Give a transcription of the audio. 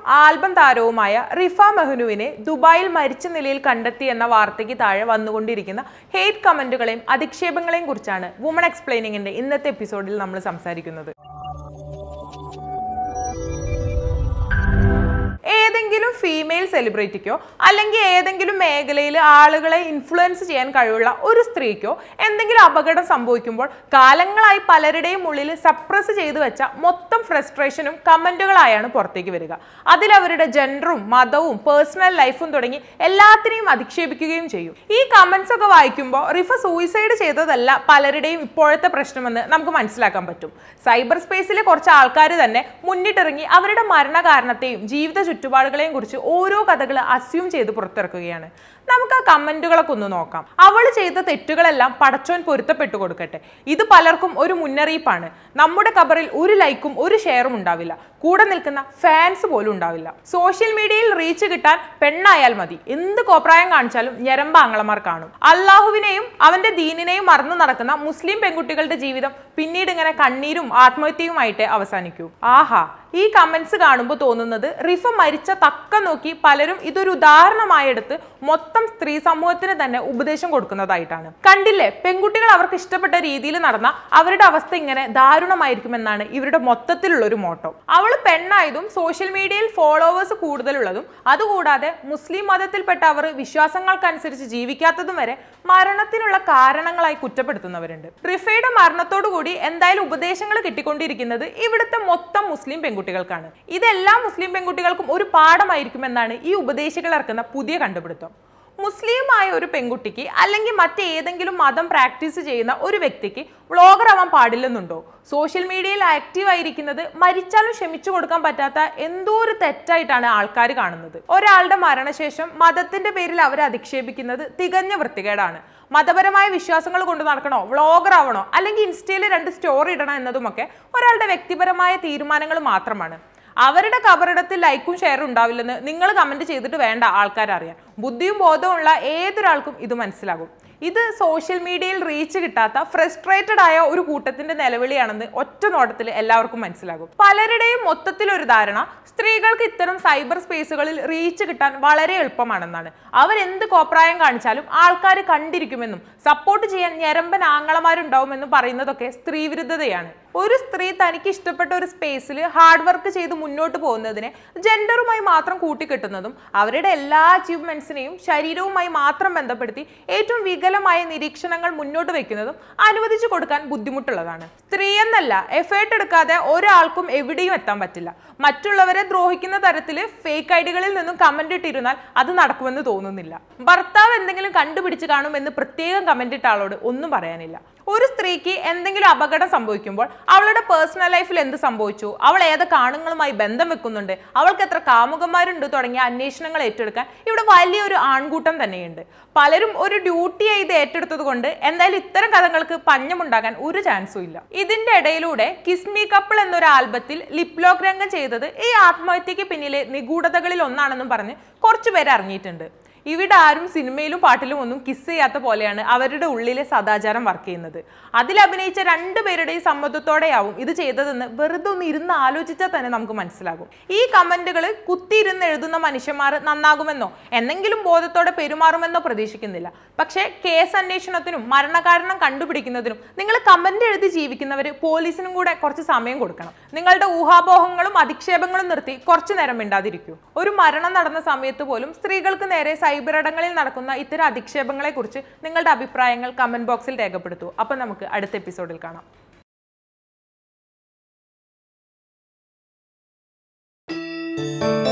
album താരവുമായ റിഫ മെഹ്നുവിനെ ദുബായിൽ മരിച്ച നിലയിൽ കണ്ടെത്തി എന്ന വാർത്തയ്ക്ക് താഴെ വന്നുകൊണ്ടിരിക്കുന്ന ഹേറ്റ് കമന്റുകളെയും അധിക്ഷേപങ്ങളെയും കുറിച്ചാണ് വുമൺ എക്സ്പ്ലെയിനിങ്ങിന്റെ ഇന്നത്തെ എപ്പിസോഡിൽ നമ്മൾ സംസാരിക്കുന്നത് ഏതെങ്കിലും ഫീമെയിൽ സെലിബ്രിറ്റിക്കോ അല്ലെങ്കിൽ ഏതെങ്കിലും മേഖലയിൽ ആളുകളെ ഇൻഫ്ലുവൻസ് ചെയ്യാൻ കഴിവുള്ള ഒരു സ്ത്രീക്കോ എന്തെങ്കിലും അപകടം സംഭവിക്കുമ്പോൾ കാലങ്ങളായി പലരുടെയും ഉള്ളിൽ സപ്രസ് ചെയ്തു വെച്ച മൊത്തം ഫ്രസ്ട്രേഷനും കമന്റുകളായാണ് പുറത്തേക്ക് വരിക അതിൽ അവരുടെ ജെൻഡറും മതവും പേഴ്സണൽ ലൈഫും തുടങ്ങി എല്ലാത്തിനെയും അധിക്ഷേപിക്കുകയും ചെയ്യും ഈ കമന്റ്സ് ഒക്കെ വായിക്കുമ്പോൾ റിഫ സൂയിസൈഡ് ചെയ്തതല്ല പലരുടെയും ഇപ്പോഴത്തെ പ്രശ്നമെന്ന് നമുക്ക് മനസ്സിലാക്കാൻ പറ്റും സൈബർ സ്പേസിലെ കുറച്ച് ആൾക്കാർ തന്നെ മുന്നിട്ടിറങ്ങി അവരുടെ മരണകാരണത്തെയും ജീവിത ചുറ്റുപാടുകളെയും കുറിച്ച് ഓരോ കഥകൾ അസ്യൂം ചെയ്ത് പുറത്തിറക്കുകയാണ് നമുക്ക് ആ കമന്റുകളൊക്കെ ഒന്ന് നോക്കാം അവൾ ചെയ്ത തെറ്റുകളെല്ലാം പടച്ചോൻ പൊരുത്തപ്പെട്ടു കൊടുക്കട്ടെ ഇത് പലർക്കും ഒരു മുന്നറിയിപ്പാണ് നമ്മുടെ കബറിൽ ഒരു ലൈക്കും ഒരു ഷെയറും ഉണ്ടാവില്ല കൂടെ നിൽക്കുന്ന ഫാൻസ് പോലും ഉണ്ടാവില്ല സോഷ്യൽ മീഡിയയിൽ റീച്ച് കിട്ടാൻ പെണ്ണായാൽ മതി എന്ത് കോപ്രായം കാണിച്ചാലും ഞരമ്പ ആങ്ങളമാർ കാണും അള്ളാഹുവിനെയും അവന്റെ ദീനിനെയും മറന്നു നടക്കുന്ന മുസ്ലിം പെൺകുട്ടികളുടെ ജീവിതം പിന്നീട് ഇങ്ങനെ കണ്ണീരും ആത്മഹത്യയുമായിട്ടേ അവസാനിക്കൂ ആഹാ ഈ കമന്റ്സ് കാണുമ്പോൾ തോന്നുന്നത് റിഫ മരിച്ച തക്ക നോക്കി പലരും ഇതൊരു ഉദാഹരണമായി എടുത്ത് മൊത്തം സ്ത്രീ സമൂഹത്തിന് തന്നെ ഉപദേശം കൊടുക്കുന്നതായിട്ടാണ് കണ്ടില്ലേ പെൺകുട്ടികൾ അവർക്ക് ഇഷ്ടപ്പെട്ട രീതിയിൽ നടന്ന അവരുടെ അവസ്ഥ ഇങ്ങനെ ദാരുണമായിരിക്കുമെന്നാണ് ഇവരുടെ മൊത്തത്തിലുള്ള ഒരു മോട്ടോ അവൾ പെണ്ണായതും സോഷ്യൽ മീഡിയയിൽ ഫോളോവേഴ്സ് കൂടുതലുള്ളതും അതുകൂടാതെ മുസ്ലിം മതത്തിൽപ്പെട്ട അവർ വിശ്വാസങ്ങൾക്കനുസരിച്ച് ജീവിക്കാത്തതും വരെ മരണത്തിനുള്ള കാരണങ്ങളായി കുറ്റപ്പെടുത്തുന്നവരുണ്ട് റിഫയുടെ മരണത്തോടുകൂടി എന്തായാലും ഉപദേശങ്ങൾ കിട്ടിക്കൊണ്ടിരിക്കുന്നത് ഇവിടുത്തെ മൊത്തം മുസ്ലിം പെൺകുട്ടികൾക്കാണ് ഇതെല്ലാം മുസ്ലിം പെൺകുട്ടികൾക്കും ഒരു പാഠമായിരിക്കുമെന്നാണ് ഈ ഉപദേശികൾ ഇറക്കുന്ന പുതിയ കണ്ടുപിടുത്തം മുസ്ലിമായ ഒരു പെൺകുട്ടിക്ക് അല്ലെങ്കിൽ മറ്റേതെങ്കിലും മതം പ്രാക്ടീസ് ചെയ്യുന്ന ഒരു വ്യക്തിക്ക് വ്ളോഗർ ആവാൻ പാടില്ലെന്നുണ്ടോ സോഷ്യൽ മീഡിയയിൽ ആക്റ്റീവ് ആയിരിക്കുന്നത് മരിച്ചാലും ക്ഷമിച്ചു കൊടുക്കാൻ പറ്റാത്ത എന്തോ ഒരു തെറ്റായിട്ടാണ് ആൾക്കാർ കാണുന്നത് ഒരാളുടെ മരണശേഷം മതത്തിന്റെ പേരിൽ അവരെ അധിക്ഷേപിക്കുന്നത് തികഞ്ഞ വൃത്തികേടാണ് മതപരമായ വിശ്വാസങ്ങൾ കൊണ്ട് നടക്കണോ വ്ളോഗർ ആവണോ അല്ലെങ്കിൽ ഇൻസ്റ്റയിൽ രണ്ട് സ്റ്റോറി ഇടണം എന്നതുമൊക്കെ ഒരാളുടെ വ്യക്തിപരമായ തീരുമാനങ്ങൾ മാത്രമാണ് അവരുടെ കബറിടത്തിൽ ലൈക്കും ഷെയറും ഉണ്ടാവില്ലെന്ന് നിങ്ങൾ കമന്റ് ചെയ്തിട്ട് വേണ്ട ആൾക്കാരറിയാൻ ബുദ്ധിയും ബോധവുമുള്ള ഏതൊരാൾക്കും ഇത് മനസ്സിലാകും ഇത് സോഷ്യൽ മീഡിയയിൽ റീച്ച് കിട്ടാത്ത ഫ്രസ്ട്രേറ്റഡ് ആയ ഒരു കൂട്ടത്തിന്റെ നിലവിളിയാണെന്ന് ഒറ്റ നോട്ടത്തിൽ എല്ലാവർക്കും മനസ്സിലാകും പലരുടെയും മൊത്തത്തിൽ ഒരു ധാരണ സ്ത്രീകൾക്ക് ഇത്തരം സൈബർ സ്പേസുകളിൽ റീച്ച് കിട്ടാൻ വളരെ എളുപ്പമാണെന്നാണ് അവരെന്ത് കോപ്രായം കാണിച്ചാലും ആൾക്കാർ കണ്ടിരിക്കുമെന്നും സപ്പോർട്ട് ചെയ്യാൻ ഞരമ്പൻ ആങ്ങളമാരുണ്ടാവുമെന്നും പറയുന്നതൊക്കെ സ്ത്രീവിരുദ്ധതയാണ് ഒരു സ്ത്രീ തനിക്ക് ഇഷ്ടപ്പെട്ട ഒരു സ്പേസിൽ ഹാർഡ് വർക്ക് ചെയ്ത് മുന്നോട്ട് പോകുന്നതിനെ ജെൻഡറുമായി മാത്രം കൂട്ടിക്കെട്ടുന്നതും അവരുടെ എല്ലാ അച്ചീവ്മെന്റ്സിനെയും ശരീരവുമായി മാത്രം ബന്ധപ്പെടുത്തി ഏറ്റവും വികലമായ നിരീക്ഷണങ്ങൾ മുന്നോട്ട് വെക്കുന്നതും അനുവദിച്ചു കൊടുക്കാൻ ബുദ്ധിമുട്ടുള്ളതാണ് സ്ത്രീ എന്നല്ല എഫേർട്ട് എടുക്കാതെ ഒരാൾക്കും എവിടെയും എത്താൻ പറ്റില്ല മറ്റുള്ളവരെ ദ്രോഹിക്കുന്ന തരത്തിൽ ഫേക്ക് ഐഡികളിൽ നിന്നും കമന്റ് ഇട്ടിരുന്നാൽ അത് നടക്കുമെന്ന് തോന്നുന്നില്ല ഭർത്താവ് എന്തെങ്കിലും കണ്ടുപിടിച്ച് കാണുമെന്ന് പ്രത്യേകം കമന്റ് ഇട്ട ആളോട് ഒന്നും പറയാനില്ല ഒരു സ്ത്രീക്ക് എന്തെങ്കിലും അപകടം സംഭവിക്കുമ്പോൾ അവളുടെ പേഴ്സണൽ ലൈഫിൽ എന്ത് സംഭവിച്ചു അവൾ ഏതൊക്കെ ആണുങ്ങളുമായി ബന്ധം വെക്കുന്നുണ്ട് അവൾക്ക് എത്ര കാമുകന്മാരുണ്ട് തുടങ്ങിയ അന്വേഷണങ്ങൾ ഏറ്റെടുക്കാൻ ഇവിടെ വലിയൊരു ആൺകൂട്ടം തന്നെയുണ്ട് പലരും ഒരു ഡ്യൂട്ടി ചെയ്ത് ഏറ്റെടുത്തത് കൊണ്ട് എന്തായാലും ഇത്തരം കഥകൾക്ക് പഞ്ഞമുണ്ടാകാൻ ഒരു ചാൻസും ഇല്ല ഇതിന്റെ ഇടയിലൂടെ കിസ്മി കപ്പിൾ എന്നൊരു ആൽബത്തിൽ ലിപ്ലോക് രംഗം ചെയ്തത് ഈ ആത്മഹത്യക്ക് പിന്നിലെ നിഗൂഢതകളിൽ ഒന്നാണെന്നും പറഞ്ഞ് കുറച്ചുപേര് അറിഞ്ഞിട്ടുണ്ട് ഇവിടെ ആരും സിനിമയിലും പാട്ടിലും ഒന്നും കിസ് ചെയ്യാത്ത പോലെയാണ് അവരുടെ ഉള്ളിലെ സദാചാരം വർക്ക് ചെയ്യുന്നത് അതിൽ അഭിനയിച്ച രണ്ടുപേരുടെയും സമ്മതത്തോടെയാവും ഇത് ചെയ്തതെന്ന് വെറുതെ ഒന്ന് ഇരുന്ന് ആലോചിച്ചാൽ തന്നെ നമുക്ക് മനസ്സിലാകും ഈ കമന്റുകൾ കുത്തിയിരുന്ന് എഴുതുന്ന മനുഷ്യന്മാർ നന്നാകുമെന്നോ എന്തെങ്കിലും ബോധത്തോടെ പെരുമാറുമെന്നോ പ്രതീക്ഷിക്കുന്നില്ല പക്ഷേ കേസ് അന്വേഷണത്തിനും മരണകാരണം കണ്ടുപിടിക്കുന്നതിനും നിങ്ങൾ കമന്റ് എഴുതി ജീവിക്കുന്നവർ പോലീസിനും കൂടെ കുറച്ച് സമയം കൊടുക്കണം നിങ്ങളുടെ ഊഹാപോഹങ്ങളും അധിക്ഷേപങ്ങളും നിർത്തി കുറച്ചു നേരം മിണ്ടാതിരിക്കൂ ഒരു മരണം നടന്ന സമയത്ത് പോലും സ്ത്രീകൾക്ക് നേരെ സൈബറിടങ്ങളിൽ നടക്കുന്ന ഇത്തരം അധിക്ഷേപങ്ങളെ കുറിച്ച് നിങ്ങളുടെ അഭിപ്രായങ്ങൾ കമന്റ് ബോക്സിൽ രേഖപ്പെടുത്തൂ അപ്പം നമുക്ക് അടുത്ത എപ്പിസോഡിൽ കാണാം thank you